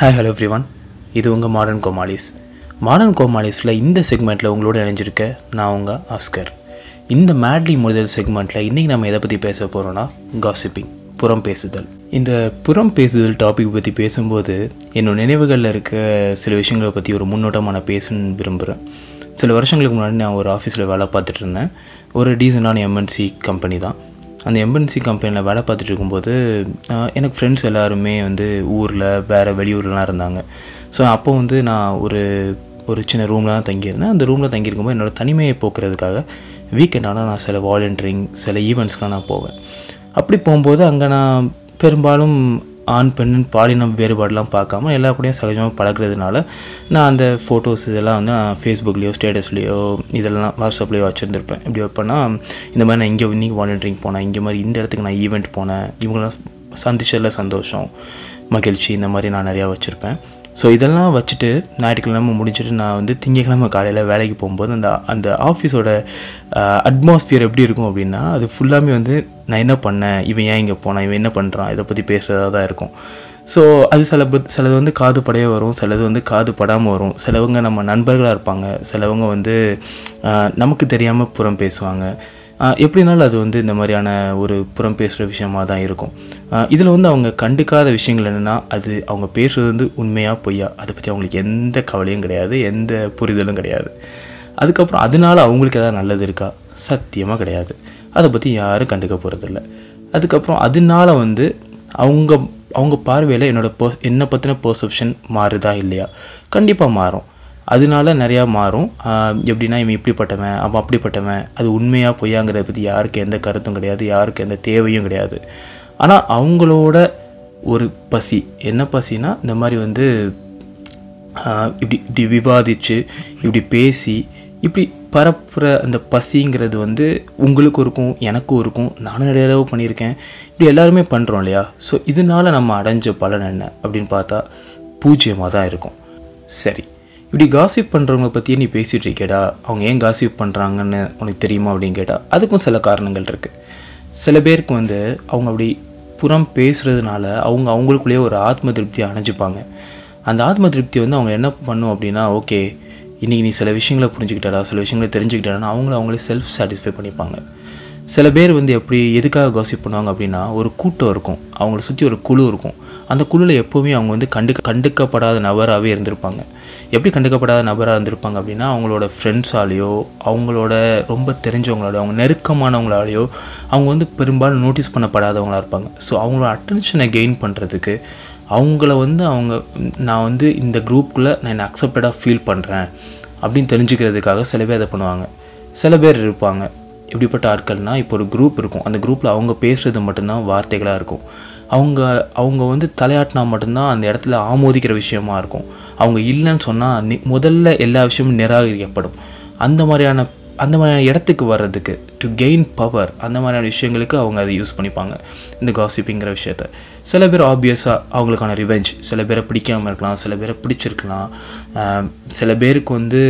hi hello every one இது உங்கள் modern கோமாலிஸ் modern கோமாலிஸில் இந்த செக்மெண்ட்டில் உங்களோட இணைஞ்சிருக்க நான் உங்கள் ஆஸ்கர் இந்த மேட்லி முதல் செக்மெண்ட்டில் இன்றைக்கி நம்ம எதை பற்றி பேச போகிறோன்னா காசிப்பிங் புறம் பேசுதல் இந்த புறம் பேசுதல் டாபிக் பற்றி பேசும்போது என்னோட நினைவுகளில் இருக்க சில விஷயங்களை பற்றி ஒரு முன்னோட்டமாக நான் பேசணும்னு விரும்புகிறேன் சில வருஷங்களுக்கு முன்னாடி நான் ஒரு ஆஃபீஸில் வேலை பார்த்துட்டு இருந்தேன் ஒரு டீசெண்டான எம்என்சி கம்பெனி தான் அந்த எம்என்சி கம்பெனியில் வேலை பார்த்துட்டு இருக்கும்போது ஆஹ், எனக்கு ஃப்ரெண்ட்ஸ் எல்லாருமே வந்து ஊரில் வேறு வெளியூர்லாம் இருந்தாங்க ஸோ அப்போ வந்து நான் ஒரு ஒரு சின்ன ரூமில் தான் தங்கியிருந்தேன் அந்த ரூமில் தங்கியிருக்கும்போது என்னோடய தனிமையை போக்குறதுக்காக வீக்கெண்ட் ஆனால் நான் சில வாலண்டியரிங் சில ஈவெண்ட்ஸ்க்கெலாம் நான் போவேன் அப்படி போகும்போது அங்கே நான் பெரும்பாலும் ஆண் பெண் பாலினம் வேறுபாடெலாம் பார்க்காம எல்லா கூடயும் சகஜமாக பழகுறதுனால நான் அந்த ஃபோட்டோஸ் இதெல்லாம் வந்து நான் ஃபேஸ்புக்லேயோ ஸ்டேட்டஸ்லேயோ இதெல்லாம் வாட்ஸ்அப்லேயோ வச்சுருந்துருப்பேன் இப்படி வைப்பேன்னா இந்த மாதிரி நான் இங்கே இன்றைக்கி வாலண்டியரிங் போனேன் இங்கே மாதிரி இந்த இடத்துக்கு நான் ஈவெண்ட் போனேன் இவங்களாம் சந்திச்சதில் சந்தோஷம் மகிழ்ச்சி இந்த மாதிரி நான் நிறையா வச்சுருப்பேன் ஸோ இதெல்லாம் வச்சுட்டு ஞாயிற்றுக்கிழமை முடிச்சுட்டு நான் வந்து திங்கக்கிழமை காலையில் வேலைக்கு போகும்போது அந்த அந்த ஆஃபீஸோட அட்மாஸ்பியர் எப்படி இருக்கும் அப்படின்னா அது ஃபுல்லாமே வந்து நான் என்ன பண்ணேன் இவன் ஏன் இங்கே போனான் இவன் என்ன பண்ணுறான் இதை பற்றி பேசுகிறதா தான் இருக்கும் ஸோ அது சில பத் சிலது வந்து காது படையே வரும் சிலது வந்து காது படாமல் வரும் சிலவங்க நம்ம நண்பர்களாக இருப்பாங்க சிலவங்க வந்து ஆஹ், நமக்கு தெரியாமல் புறம் பேசுவாங்க ஆஹ், எப்படினாலும் அது வந்து இந்த மாதிரியான ஒரு புறம் பேசுகிற விஷயமா தான் இருக்கும் இதில் வந்து அவங்க கண்டுக்காத விஷயங்கள் என்னென்னா அது அவங்க பேசுறது வந்து உண்மையாக பொய்யா அதை பற்றி அவங்களுக்கு எந்த கவலையும் கிடையாது எந்த புரிதலும் கிடையாது அதுக்கப்புறம் அதனால அவங்களுக்கு ஏதாவது நல்லது இருக்கா சத்தியமாக கிடையாது அதை பற்றி யாரும் கண்டுக்க போகிறதில்ல அதுக்கப்புறம் அதனால வந்து அவங்க அவங்க பார்வையில் என்னோட போ என்னை பற்றின பெர்செப்ஷன் மாறுதா இல்லையா கண்டிப்பாக மாறும் அதனால நிறையா மாறும் ஆஹ் எப்படின்னா இவன் இப்படிப்பட்டவன் அவன் அப்படிப்பட்டவன் அது உண்மையாக பொய்யாங்கிறத பற்றி யாருக்கு எந்த கருத்தும் கிடையாது யாருக்கு எந்த தேவையும் கிடையாது ஆனால் அவங்களோட ஒரு பசி என்ன பசினா இந்த மாதிரி வந்து ஆஹ் இப்படி இப்படி விவாதித்து இப்படி பேசி இப்படி பரப்புகிற அந்த பசிங்கிறது வந்து உங்களுக்கும் இருக்கும் எனக்கும் இருக்கும் நானும் நிறைய தடவை பண்ணியிருக்கேன் இப்படி எல்லாருமே பண்ணுறோம் இல்லையா ஸோ இதனால நம்ம அடைஞ்ச பலன் என்ன அப்படின்னு பார்த்தா பூஜ்ஜியமாக தான் இருக்கும் சரி இப்படி காசிப் பண்ணுறவங்க பற்றியே நீ பேசிகிட்டு இருக்கேடா அவங்க ஏன் காசிப் பண்ணுறாங்கன்னு உனக்கு தெரியுமா அப்படின்னு கேட்டால் அதுக்கும் சில காரணங்கள் இருக்குது சில பேருக்கு வந்து அவங்க அப்படி புறம் பேசுகிறதுனால அவங்க அவங்களுக்குள்ளேயே ஒரு ஆத்ம திருப்தியை அணைஞ்சிப்பாங்க அந்த ஆத்ம திருப்தி வந்து அவங்க என்ன பண்ணும் அப்படின்னா ஓகே இன்றைக்கி நீ சில விஷயங்களை புரிஞ்சுக்கிட்டடா சில விஷயங்களை தெரிஞ்சுக்கிட்டா அவங்கள அவங்களே செல்ஃப் சாட்டிஸ்ஃபை பண்ணிப்பாங்க சில பேர் வந்து எப்படி எதுக்காக காசிப் பண்ணுவாங்க அப்படின்னா ஒரு கூட்டம் இருக்கும் அவங்கள சுற்றி ஒரு குழு இருக்கும் அந்த குழுவில் எப்போவுமே அவங்க வந்து கண்டு கண்டுக்கப்படாத நபராகவே இருந்திருப்பாங்க எப்படி கண்டுக்கப்படாத நபராக இருந்திருப்பாங்க அப்படின்னா அவங்களோட ஃப்ரெண்ட்ஸாலேயோ அவங்களோட ரொம்ப தெரிஞ்சவங்களாலையோ அவங்க நெருக்கமானவங்களாலேயோ அவங்க வந்து பெரும்பாலும் நோட்டீஸ் பண்ணப்படாதவங்களா இருப்பாங்க ஸோ அவங்களோட அட்டென்ஷனை கெயின் பண்ணுறதுக்கு அவங்கள வந்து அவங்க நான் வந்து இந்த குரூப்புக்குள்ளே நான் என்னை அக்செப்டடாக ஃபீல் பண்ணுறேன் அப்படின்னு தெரிஞ்சுக்கிறதுக்காக சில பேர் அதை பண்ணுவாங்க சில பேர் இருப்பாங்க இப்படிப்பட்ட ஆட்கள்னால் இப்போ ஒரு குரூப் இருக்கும் அந்த குரூப்பில் அவங்க பேசுகிறது மட்டும்தான் வார்த்தைகளாக இருக்கும் அவங்க அவங்க வந்து தலையாட்டினா மட்டும்தான் அந்த இடத்துல ஆமோதிக்கிற விஷயமா இருக்கும் அவங்க இல்லைன்னு சொன்னால் நி முதல்ல எல்லா விஷயமும் நிராகரிக்கப்படும் அந்த மாதிரியான அந்த மாதிரியான இடத்துக்கு வர்றதுக்கு டு கெயின் பவர் அந்த மாதிரியான விஷயங்களுக்கு அவங்க அதை யூஸ் பண்ணிப்பாங்க இந்த காசிப்பிங்கிற விஷயத்த சில பேர் ஆப்வியஸாக அவங்களுக்கான ரிவெஞ்ச் சில பேரை பிடிக்காமல் இருக்கலாம் சில பேரை பிடிச்சிருக்கலாம் ஆஹ் சில பேருக்கு வந்து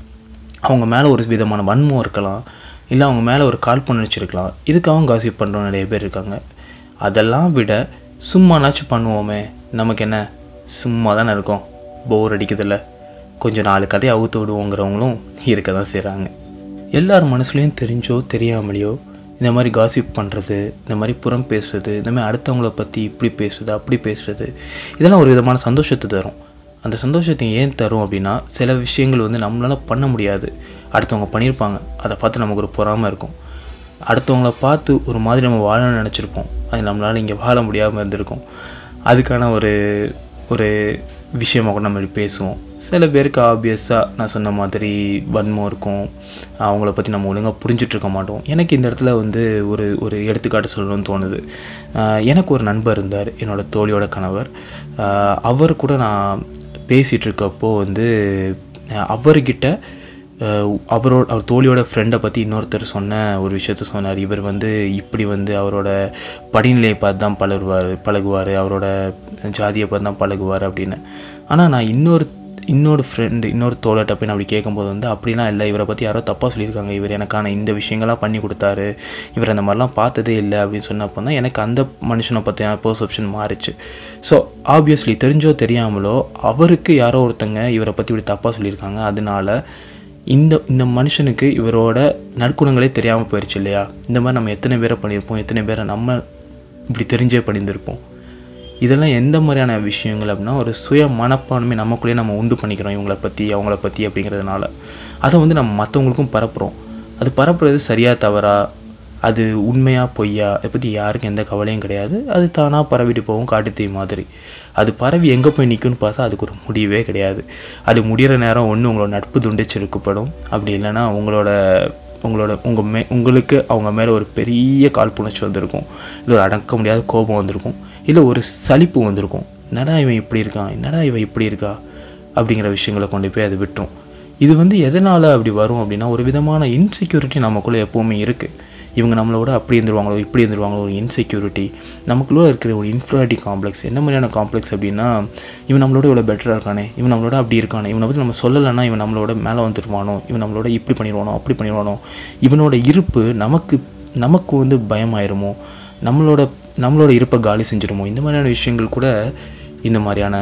அவங்க மேலே ஒரு விதமான வன்மம் இருக்கலாம் இல்லை அவங்க மேலே ஒரு காழ்ப்புணர்ச்சி இருக்கலாம் இதுக்காகவும் காசிப் பண்ணுறவங்க நிறைய பேர் இருக்காங்க அதெல்லாம் விட சும்மானாச்சும் பண்ணுவோமே நமக்கு என்ன சும்மா தானே இருக்கோம் போர் அடிக்குதில்ல கொஞ்சம் நாலு கதையை அவுத்து விடுவோங்கிறவங்களும் இருக்க தான் செய்கிறாங்க எல்லார் மனசுலையும் தெரிஞ்சோ தெரியாமலையோ இந்த மாதிரி காசிப் பண்ணுறது இந்த மாதிரி புறம் பேசுறது இந்த மாதிரி அடுத்தவங்கள பற்றி இப்படி பேசுறது அப்படி பேசுறது இதெல்லாம் ஒரு விதமான சந்தோஷத்தை தரும் அந்த சந்தோஷத்தை ஏன் தரும் அப்படின்னா சில விஷயங்கள் வந்து நம்மளால் பண்ண முடியாது அடுத்தவங்க பண்ணியிருப்பாங்க அதை பார்த்து நமக்கு ஒரு பொறாமை இருக்கும் அடுத்தவங்கள பார்த்து ஒரு மாதிரி நம்ம வாழணும்னு நினச்சிருப்போம் அது நம்மளால் இங்கே வாழ முடியாமல் இருந்திருக்கும் அதுக்கான ஒரு ஒரு விஷயமாக கூட நம்ம இப்படி பேசுவோம் சில பேருக்கு ஆப்வியஸாக நான் சொன்ன மாதிரி வன்மம் இருக்கும் அவங்கள பற்றி நம்ம ஒழுங்காக புரிஞ்சுட்டு இருக்க மாட்டோம் எனக்கு இந்த இடத்துல வந்து ஒரு ஒரு எடுத்துக்காட்டு சொல்லணும்னு தோணுது ஆஹ் எனக்கு ஒரு நண்பர் இருந்தார் என்னோட தோழியோட கணவர் ஆஹ் அவர் கூட நான் பேசிகிட்டு இருக்கப்போ வந்து ஆஹ் அவர்கிட்ட அஹ் அவரோட அவர் தோழியோட ஃப்ரெண்டை பற்றி இன்னொருத்தர் சொன்ன ஒரு விஷயத்த சொன்னார் இவர் வந்து இப்படி வந்து அவரோட படிநிலையை பார்த்து தான் பழகுவார் பழகுவார் அவரோட ஜாதியை பார்த்து தான் பழகுவார் அப்படின்னு ஆனால் நான் இன்னொரு இன்னொரு ஃப்ரெண்டு இன்னொரு தோழர்கிட்ட போய் நான் அப்படி கேட்கும்போது வந்து அப்படிலாம் இல்லை இவரை பற்றி யாரோ தப்பாக சொல்லியிருக்காங்க இவர் எனக்கான இந்த விஷயங்கள்லாம் பண்ணி கொடுத்தாரு இவர் அந்த மாதிரிலாம் பார்த்ததே இல்லை அப்படின்னு சொன்னப்போ தான் எனக்கு அந்த மனுஷனை பற்றியான பெர்செப்ஷன் மாறிச்சு ஸோ ஆப்வியஸ்லி தெரிஞ்சோ தெரியாமலோ அவருக்கு யாரோ ஒருத்தங்க இவரை பற்றி இப்படி தப்பாக சொல்லியிருக்காங்க அதனால இந்த இந்த மனுஷனுக்கு இவரோட நற்குணங்களே தெரியாமல் போயிடுச்சு இல்லையா இந்த மாதிரி நம்ம எத்தனை பேரை பண்ணியிருப்போம் எத்தனை பேரை நம்ம இப்படி தெரிஞ்சே பண்ணியிருந்திருப்போம் இதெல்லாம் எந்த மாதிரியான விஷயங்கள் அப்படின்னா ஒரு சுய மனப்பான்மை நமக்குள்ளேயே நம்ம உண்டு பண்ணிக்கிறோம் இவங்கள பற்றி அவங்கள பற்றி அப்படிங்கிறதுனால அதை வந்து நம்ம மற்றவங்களுக்கும் பரப்புகிறோம் அது பரப்புறது சரியா தவறா அது உண்மையா பொய்யா அதை பற்றி யாருக்கும் எந்த கவலையும் கிடையாது அது தானாக பரவிட்டு போகும் காட்டுத்தீ மாதிரி அது பரவி எங்கே போய் நிற்குன்னு பார்த்தா அதுக்கு ஒரு முடிவே கிடையாது அது முடிகிற நேரம் ஒன்று உங்களோட நட்பு துண்டிச்சு இழுக்கப்படும் அப்படி இல்லைன்னா உங்களோட உங்களோட உங்கள் மே உங்களுக்கு அவங்க மேலே ஒரு பெரிய காழ்ப்புணர்ச்சி வந்திருக்கும் இல்லை ஒரு அடக்க முடியாத கோபம் வந்திருக்கும் இல்லை ஒரு சலிப்பு வந்திருக்கும் என்னடா இவன் இப்படி இருக்கான் என்னடா இவன் இப்படி இருக்கா அப்படிங்கிற விஷயங்களை கொண்டு போய் அது விட்டுரும் இது வந்து எதனால் அப்படி வரும் அப்படின்னா ஒரு விதமான இன்செக்யூரிட்டி நமக்குள்ளே எப்போவுமே இருக்குது இவங்க நம்மளோட அப்படி இருந்துருவாங்களோ இப்படி இருந்துருவாங்களோ ஒரு இன்செக்யூரிட்டி நமக்குள்ளே இருக்கிற ஒரு இன்ஃபராட்டி காம்ப்ளெக்ஸ் என்ன மாதிரியான காம்ப்ளெக்ஸ் அப்படின்னா இவன் நம்மளோட இவ்வளோ பெட்டராக இருக்கானே இவன் நம்மளோட அப்படி இருக்கானே இவனை பற்றி நம்ம சொல்லலைன்னா இவன் நம்மளோட மேலே வந்துருவானோ இவன் நம்மளோட இப்படி பண்ணிடுவானோ அப்படி பண்ணிடுவானோ இவனோட இருப்பு நமக்கு நமக்கு வந்து பயமாயிருமோ நம்மளோட நம்மளோட இருப்பை காலி செஞ்சிருமோ இந்த மாதிரியான விஷயங்கள் கூட இந்த மாதிரியான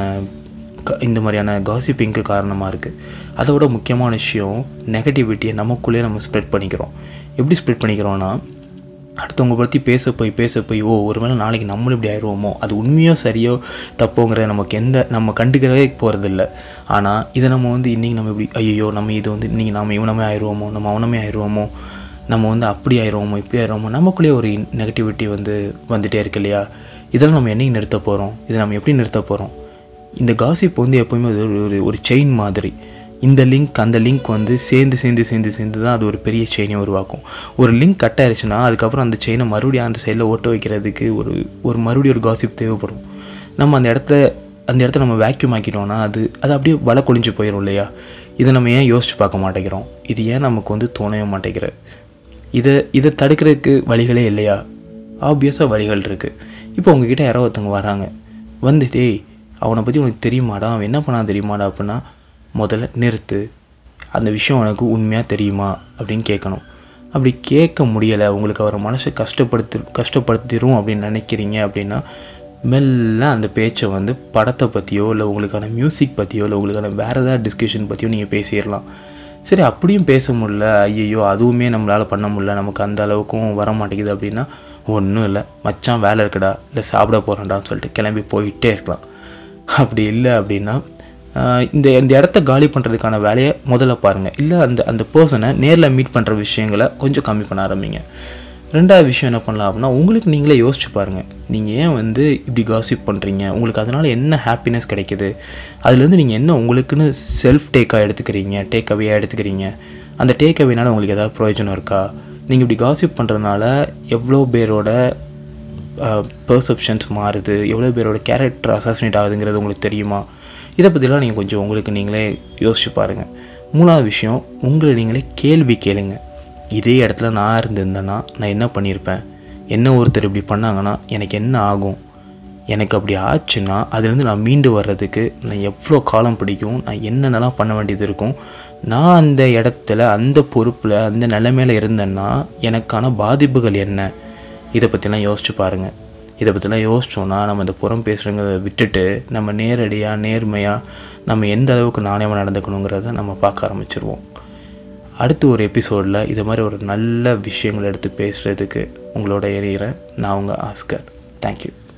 க- இந்த மாதிரியான காசிப்பிங்க்கு காரணமாக இருக்குது அதை விட முக்கியமான விஷயம் நெகட்டிவிட்டியை நமக்குள்ளேயே நம்ம ஸ்ப்ரெட் பண்ணிக்கிறோம் எப்படி ஸ்ப்ரெட் பண்ணிக்கிறோன்னா அடுத்தவங்க பற்றி பேச போய் பேச போய் ஓ ஒருவேளை நாளைக்கு நம்மளும் இப்படி ஆயிடுவோமோ அது உண்மையோ சரியோ தப்போங்கிறத நமக்கு எந்த நம்ம கண்டுக்கிறவே போகிறதில்ல ஆனால் இதை நம்ம வந்து இன்றைக்கி நம்ம இப்படி ஐயோ நம்ம இது வந்து இன்றைக்கி நம்ம இவனமே ஆயிடுவோமோ நம்ம அவனமே ஆயிடுவோமோ நம்ம வந்து அப்படி ஆயிடுவோமோ இப்படி ஆயிடுவோமோ நமக்குள்ளேயே ஒரு நெகட்டிவிட்டி வந்து வந்துட்டே இருக்கு இல்லையா இதெல்லாம் நம்ம என்னைக்கு நிறுத்த போகிறோம் இதை நம்ம எப்படி நிறுத்த போகிறோம் இந்த காசிப் வந்து எப்போவுமே அது ஒரு ஒரு ஒரு செயின் மாதிரி இந்த லிங்க் அந்த லிங்க் வந்து சேர்ந்து சேர்ந்து சேர்ந்து சேர்ந்து தான் அது ஒரு பெரிய செயினை உருவாக்கும் ஒரு லிங்க் கட் ஆயிடுச்சுன்னா அதுக்கப்புறம் அந்த செயினை மறுபடியும் அந்த சைடில் ஓட்ட வைக்கிறதுக்கு ஒரு ஒரு மறுபடியும் ஒரு காசிப் தேவைப்படும் நம்ம அந்த இடத்துல அந்த இடத்த நம்ம வேக்யூம் ஆக்கிட்டோம்னா அது அது அப்படியே வலை கொழிஞ்சு போயிடும் இல்லையா இதை நம்ம ஏன் யோசிச்சு பார்க்க மாட்டேங்கிறோம் இது ஏன் நமக்கு வந்து தோணவே மாட்டேங்கிற இதை இதை தடுக்கிறதுக்கு வழிகளே இல்லையா ஆப்வியஸாக வழிகள் இருக்குது இப்போ உங்ககிட்ட யாரோ ஒருத்தவங்க வராங்க வந்து டேய் அவனை பற்றி உனக்கு தெரியுமாடா அவன் என்ன பண்ணான் தெரியுமாடா அப்படின்னா முதல்ல நிறுத்து அந்த விஷயம் உனக்கு உண்மையாக தெரியுமா அப்படின்னு கேட்கணும் அப்படி கேட்க முடியலை உங்களுக்கு அவரை மனசை கஷ்டப்படுத்து கஷ்டப்படுத்திடும் அப்படின்னு நினைக்கிறீங்க அப்படின்னா மெல்ல அந்த பேச்சை வந்து படத்தை பற்றியோ இல்லை உங்களுக்கான மியூசிக் பற்றியோ இல்லை உங்களுக்கான வேறு ஏதாவது டிஸ்கஷன் பற்றியோ நீங்கள் பேசிடலாம் சரி அப்படியும் பேச முடியல ஐயையோ அதுவுமே நம்மளால் பண்ண முடியல நமக்கு அந்த அளவுக்கும் வர மாட்டேங்குது அப்படின்னா ஒன்றும் இல்லை மச்சான் வேலை இருக்குடா இல்லை சாப்பிட போகிறேன்டான்னு சொல்லிட்டு கிளம்பி போயிட்டே இருக்கலாம் அப்படி இல்லை அப்படின்னா ஆஹ் இந்த இந்த இடத்த காலி பண்ணுறதுக்கான வேலையை முதல்ல பாருங்கள் இல்லை அந்த அந்த பர்சனை நேரில் மீட் பண்ணுற விஷயங்களை கொஞ்சம் கம்மி பண்ண ஆரம்பிங்க ரெண்டாவது விஷயம் என்ன பண்ணலாம் அப்படின்னா உங்களுக்கு நீங்களே யோசிச்சு பாருங்கள் நீங்கள் ஏன் வந்து இப்படி காசிப் பண்ணுறீங்க உங்களுக்கு அதனால் என்ன ஹாப்பினஸ் கிடைக்குது அதுலேருந்து நீங்கள் என்ன உங்களுக்குன்னு செல்ஃப் டேக்காக எடுத்துக்கிறீங்க டேக் அவேயாக எடுத்துக்கிறீங்க அந்த டேக் அவேனால உங்களுக்கு ஏதாவது பிரயோஜனம் இருக்கா நீங்கள் இப்படி காசிப் பண்ணுறதுனால எவ்வளோ பேரோட பெர்செப்ஷன்ஸ் மாறுது எவ்வளோ பேரோட கேரக்டர் அசாசினேட் ஆகுதுங்கிறது உங்களுக்கு தெரியுமா இதை பற்றிலாம் நீங்கள் கொஞ்சம் உங்களுக்கு நீங்களே யோசிச்சு பாருங்கள் மூணாவது விஷயம் உங்களை நீங்களே கேள்வி கேளுங்க இதே இடத்துல நான் இருந்திருந்தேன்னா நான் என்ன பண்ணியிருப்பேன் என்ன ஒருத்தர் இப்படி பண்ணாங்கன்னா எனக்கு என்ன ஆகும் எனக்கு அப்படி ஆச்சுன்னா அதுலேருந்து நான் மீண்டு வர்றதுக்கு நான் எவ்வளோ காலம் பிடிக்கும் நான் என்னென்னலாம் பண்ண வேண்டியது இருக்கும் நான் அந்த இடத்துல அந்த பொறுப்பில் அந்த நிலைமையில இருந்தேன்னா எனக்கான பாதிப்புகள் என்ன இதை பற்றிலாம் யோசிச்சு பாருங்கள் இதை பற்றிலாம் யோசிச்சோன்னா நம்ம இந்த புறம் பேசுகிறத விட்டுட்டு நம்ம நேரடியாக நேர்மையாக நம்ம எந்த அளவுக்கு நாணயமாக நடந்துக்கணுங்கிறத நம்ம பார்க்க ஆரம்பிச்சிருவோம் அடுத்து ஒரு எபிசோடில் இது மாதிரி ஒரு நல்ல விஷயங்கள் எடுத்து பேசுகிறதுக்கு உங்களோட இணைகிறேன் நான் உங்கள் ஆஸ்கர் தேங்க்யூ